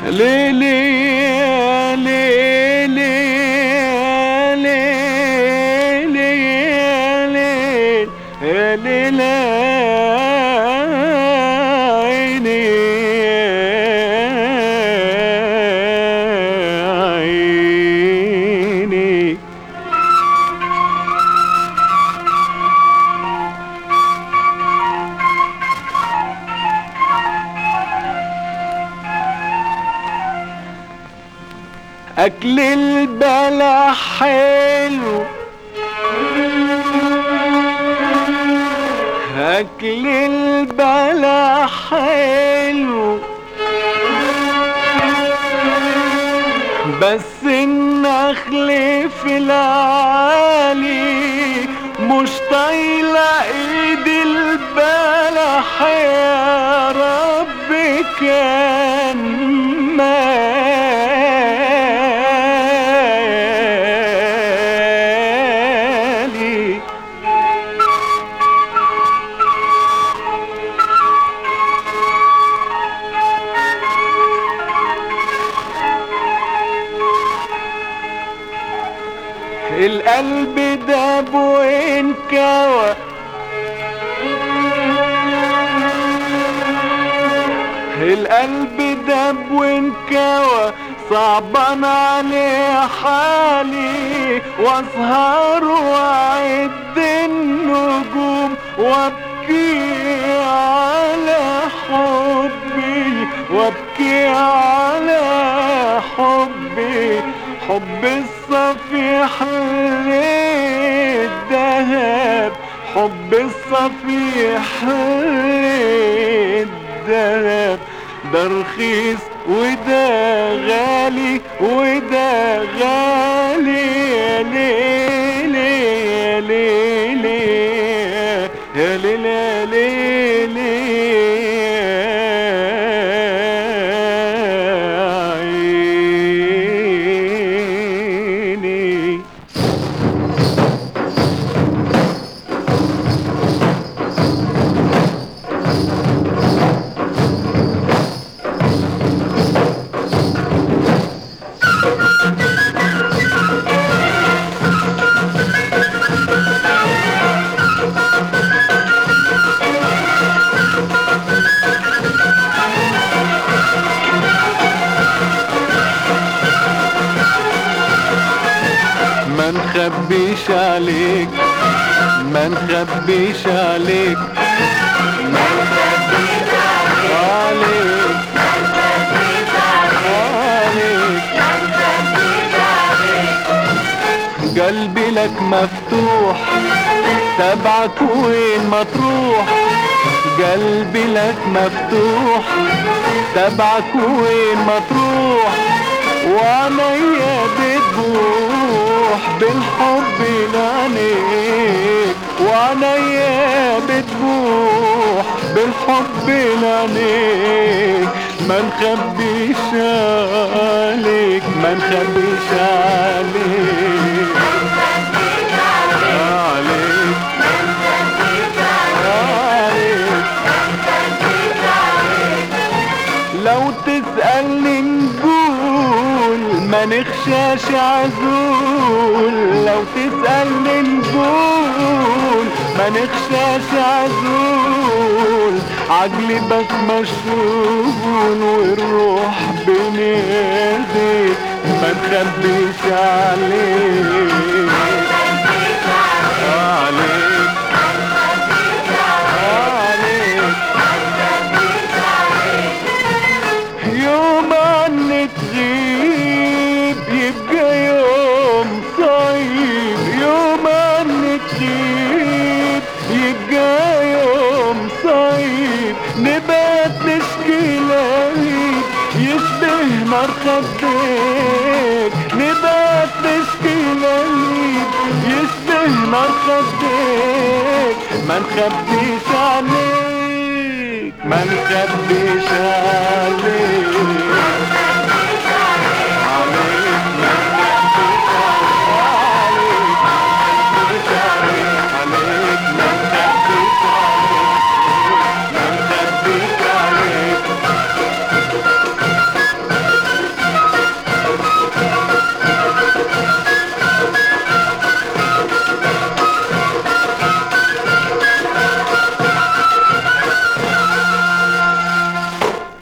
ليلي ليلي ليلي ليلي عيني أكل البلح حلو أكل البلح حلو بس النخل في العالي مش طايلة ايد البلح يا رب كان مالي القلب داب وانكوى القلب داب وانكوى صعبان عليه حالي واسهر واعد النجوم وابكي على حبي وابكي على حبي حب الصفيح للذهب حب الصفيح للذهب ده رخيص وده غالي وده غالي يا ليلي يا ليلي يا ليلي يا ليلي عيني ما نخبيش عليك ما نخبيش عليك ما نخبيش عليك عليك قلبي لك مفتوح تبعك وين ما تروح قلبي لك مفتوح تبعك وين ما تروح وعليا بتبوح بالحب لعنيك وعليا بتبوح بالحب لعنيك ما نخبيش عليك ما نخبيش عليك عليك عليك لو تسألني نقول ما نخشاش عزول لو تسألني نقول ما نخشاش عزول عقلي بس مشغول والروح بين ايديك ما نخبيش عليك عليك عليك يوم عنك تغيب يبقى يوم صعيب يوم عنك تغيب يبقى يوم صعيب نبات نشكي لهيب يشبه نار خديك نبات نشكي لهيب يشبه نار خديك ما نخبيش عليك ما نخبيش عليك